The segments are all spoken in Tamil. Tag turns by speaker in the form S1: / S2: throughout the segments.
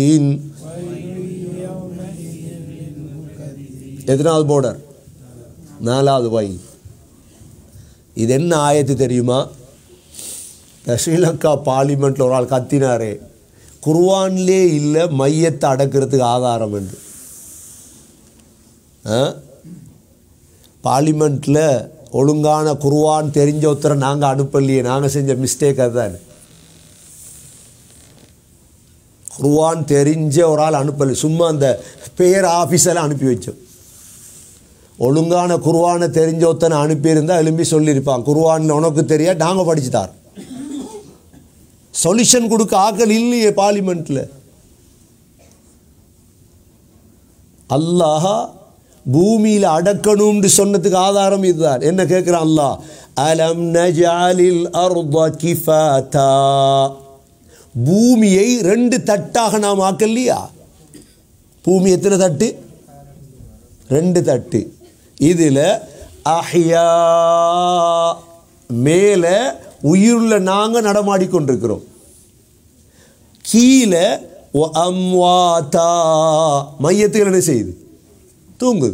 S1: எத்தனாவது போர்டர் நாலாவது வை இது என்ன ஆயத்து தெரியுமா இந்த ஸ்ரீலங்கா பார்லிமெண்ட்டில் ஒரு ஆள் கத்தினாரே குர்வான்லே இல்லை மையத்தை அடக்கிறதுக்கு ஆதாரம் என்று பார்லிமெண்ட்டில் ஒழுங்கான குர்வான் தெரிஞ்ச ஒருத்தரை நாங்கள் அனுப்பலையே நாங்கள் செஞ்ச மிஸ்டேக் அதுதான் குர்வான் தெரிஞ்ச ஒரு ஆள் அனுப்பலை சும்மா அந்த பேர் ஆஃபீஸில் அனுப்பி வச்சோம் ஒழுங்கான குர்வானை தெரிஞ்ச ஒருத்தனை அனுப்பியிருந்தா எழும்பி சொல்லியிருப்பான் குர்வானில் உனக்கு தெரியா நாங்கள் படிச்சு தார் சொல்யூஷன் கொடுக்க ஆக்கள் இல்லையே பார்லிமெண்ட்டில் அல்லாஹ் பூமியில் அடக்கணும்னு சொன்னதுக்கு ஆதாரம் இதுதான் என்ன கேட்குறான் அல்லாஹ் அலம் நஜாலில் அர்த கிஃபாதா பூமியை ரெண்டு தட்டாக நாம் ஆக்கலையா பூமி எத்தனை தட்டு ரெண்டு தட்டு இதில் அஹ்யா மேலே உயிருள்ள நாங்கள் நடமாடிக்கொண்டிருக்கிறோம் கீழே ஒ அம்வாத்தா மையத்துகள் என்ன செய்யுது தூங்குது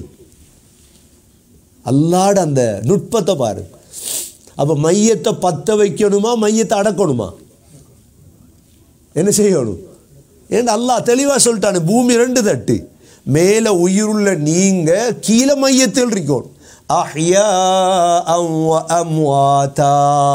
S1: அல்லாட அந்த நுட்பத்தை பாரு அப்போ மையத்தை பற்ற வைக்கணுமா மையத்தை அடக்கணுமா என்ன செய்யணும் ஏன்னா அல்லாஹ் தெளிவாக சொல்லிட்டானு பூமி ரெண்டு தட்டு மேலே உயிருள்ள நீங்கள் கீழே மையத்தில் இருக்கணும் அஹ்யா அம்வாத்தா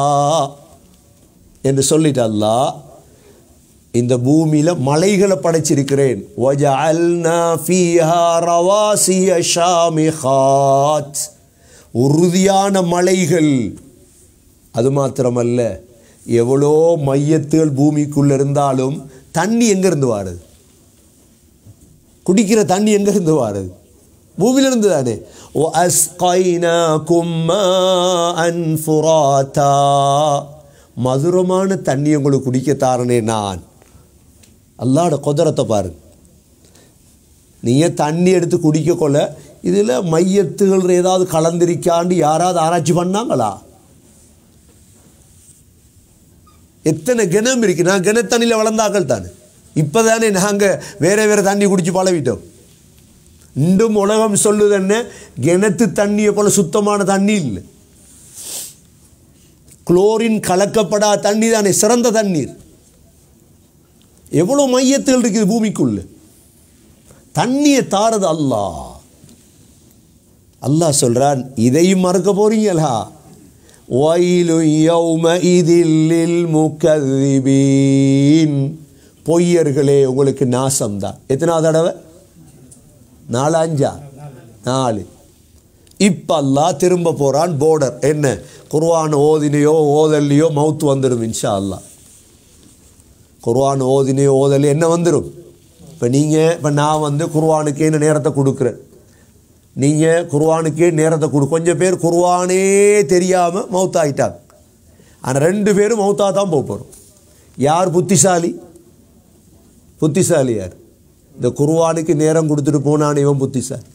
S1: என்று சொல்லிட்டு அல்லாஹ் இந்த பூமியில் மலைகளை படைச்சிருக்கிறேன் وَجَعَلْنَا فِيهَا رَوَاسِيَ شَامِخَاتٍ உறுதியான மலைகள் அது மாத்திரமல்ல எவ்வளோ மையத்துகள் பூமிக்குள்ள இருந்தாலும் தண்ணி எங்கேருந்து வாருது குடிக்கிற தண்ணி எங்கேருந்து வாருது பூமியிலிருந்து தானே ஓ அஸ்கைனா மதுரமான தண்ணி உங்களுக்கு குடிக்க தாரனே நான் அல்லாட குதிரத்தை பாருங்க நீங்கள் தண்ணி எடுத்து குடிக்க கொள்ள இதில் மையத்துகள் ஏதாவது கலந்திருக்காண்டு யாராவது ஆராய்ச்சி பண்ணாங்களா எத்தனை கிணம் இருக்கு நான் கிணத்தண்ணியில் வளர்ந்தாக்கள் தானே இப்போ தானே நாங்கள் வேற வேற தண்ணி குடிச்சு பழவிட்டோம் இன்றும் உலகம் சொல்லுது என்ன கிணத்து தண்ணியை போல சுத்தமான தண்ணி இல்லை குளோரின் கலக்கப்படாத தண்ணி தானே சிறந்த தண்ணீர் எவ்வளோ மையத்தில் இருக்குது பூமிக்குள்ள தண்ணியை தாரது அல்லாஹ் அல்லாஹ் சொல்றான் இதையும் மறக்க போறீங்களா வயலு யௌமஇதில் முக்கذிபீன் பொய்யர்களே உங்களுக்கு நாசம்தான் எத்தனாவது தடவை நாலு அஞ்சா நாலு இப்போ அல்லாஹ் திரும்ப போகிறான் போர்டர் என்ன குர்ஆன் ஓதினையோ ஓதல்லையோ மவுத்து வந்துடும் இன்ஷா அல்லாஹ் குர்ஆன் ஓதினையோ ஓதலையோ என்ன வந்துடும் இப்போ நீங்கள் இப்போ நான் வந்து குர்ஆனுக்கே இந்த நேரத்தை கொடுக்குறேன் நீங்கள் குர்ஆனுக்கே நேரத்தை கொடு கொஞ்சம் பேர் குர்ஆனே தெரியாமல் மவுத்தாயிட்டாங்க ஆனால் ரெண்டு பேரும் மவுத்தா தான் போக போகிறோம் யார் புத்திசாலி புத்திசாலி யார் இந்த குர்ஆனுக்கு நேரம் கொடுத்துட்டு போனான் இவன் புத்திசாலி